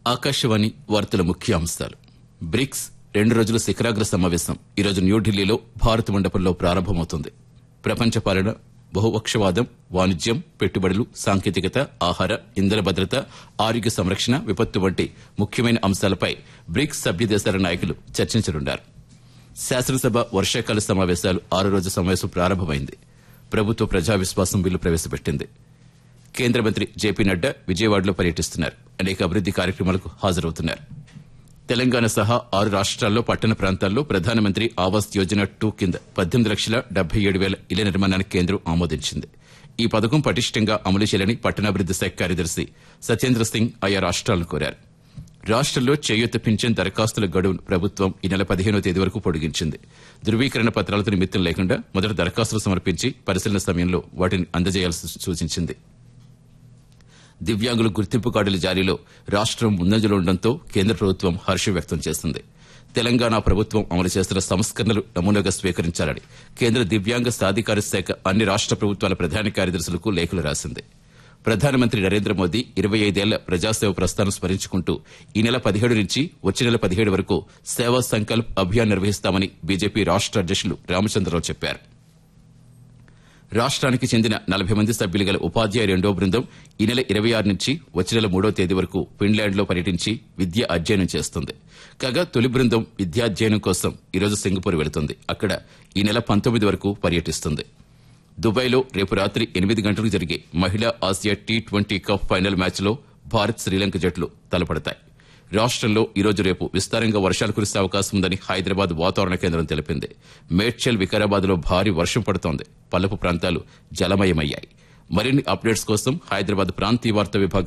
ఆకాశవాణి వార్తల ముఖ్య అంశాలు బ్రిక్స్ రెండు రోజుల శిఖరాగ్ర సమావేశం ఈరోజు న్యూఢిల్లీలో భారత్ మండపంలో ప్రారంభమవుతుంది ప్రపంచ పాలన బహుపక్షవాదం వాణిజ్యం పెట్టుబడులు సాంకేతికత ఆహార ఇంధన భద్రత ఆరోగ్య సంరక్షణ విపత్తు వంటి ముఖ్యమైన అంశాలపై బ్రిక్స్ సభ్య దేశాల నాయకులు చర్చించనున్నారు శాసనసభ వర్షాకాల సమావేశాలు ఆరో రోజు సమావేశం ప్రారంభమైంది ప్రభుత్వ ప్రజా విశ్వాసం బిల్లు ప్రవేశపెట్టింది కేంద్ర మంత్రి జేపీ నడ్డా విజయవాడలో పర్యటిస్తున్నారు అనేక అభివృద్ది కార్యక్రమాలకు హాజరవుతున్నారు తెలంగాణ సహా ఆరు రాష్ట్రాల్లో పట్టణ ప్రాంతాల్లో ప్రధానమంత్రి ఆవాస్ యోజన టూ కింద పద్దెనిమిది లక్షల డెబ్బై ఏడు వేల ఇళ్ల నిర్మాణానికి కేంద్రం ఆమోదించింది ఈ పథకం పటిష్టంగా అమలు చేయాలని పట్టణాభివృద్ది శాఖ కార్యదర్శి సత్యేంద్ర సింగ్ ఆయా రాష్ట్రాలను కోరారు రాష్ట్రంలో చేయూత పింఛన్ దరఖాస్తుల గడువును ప్రభుత్వం ఈ నెల పదిహేనో తేదీ వరకు పొడిగించింది ధృవీకరణ పత్రాలతో నిమిత్తం లేకుండా మొదట దరఖాస్తులు సమర్పించి పరిశీలన సమయంలో వాటిని అందజేయాల్సి సూచించింది దివ్యాంగుల గుర్తింపు కార్డుల జారీలో రాష్ట్రం ముందంజలో ఉండడంతో కేంద్ర ప్రభుత్వం హర్షం వ్యక్తం చేసింది తెలంగాణ ప్రభుత్వం అమలు చేస్తున్న సంస్కరణలు నమూనాగా స్వీకరించాలని కేంద్ర దివ్యాంగ సాధికార శాఖ అన్ని రాష్ట్ర ప్రభుత్వాల ప్రధాన కార్యదర్శులకు లేఖలు రాసింది ప్రధానమంత్రి నరేంద్ర మోదీ ఇరవై ఐదేళ్ల ప్రజాసేవ ప్రస్థానం స్మరించుకుంటూ ఈ నెల పదిహేడు నుంచి వచ్చే నెల పదిహేడు వరకు సేవా సంకల్ప్ అభియాన్ నిర్వహిస్తామని బీజేపీ రాష్ట్ర అధ్యక్షులు రామచంద్రరావు చెప్పారు రాష్ట్రానికి చెందిన నలభై మంది సభ్యులు గల ఉపాధ్యాయ రెండో బృందం ఈ నెల ఇరవై ఆరు నుంచి వచ్చే నెల మూడో తేదీ వరకు ఫిన్లాండ్లో పర్యటించి విద్య అధ్యయనం చేస్తుంది కాగా తొలి బృందం విద్యాధ్యయనం కోసం ఈరోజు సింగపూర్ వెళుతుంది అక్కడ ఈ నెల పంతొమ్మిది వరకు పర్యటిస్తుంది దుబాయ్లో రేపు రాత్రి ఎనిమిది గంటలకు జరిగే మహిళా Asia T twenty cup final మ్యాచ్లో భారత్ శ్రీలంక జట్లు తలపడతాయి రాష్ట్రంలో ఈరోజు రేపు విస్తారంగా వర్షాలు కురిసే అవకాశం ఉందని హైదరాబాద్ వాతావరణ కేంద్రం తెలిపింది మేడ్చల్ వికారాబాద్ లో భారీ వర్షం పడుతోంది పల్లపు ప్రాంతాలు జలమయమయ్యాయి మరిన్ని అప్డేట్స్ కోసం హైదరాబాద్ ప్రాంతీయ వార్తా విభాగం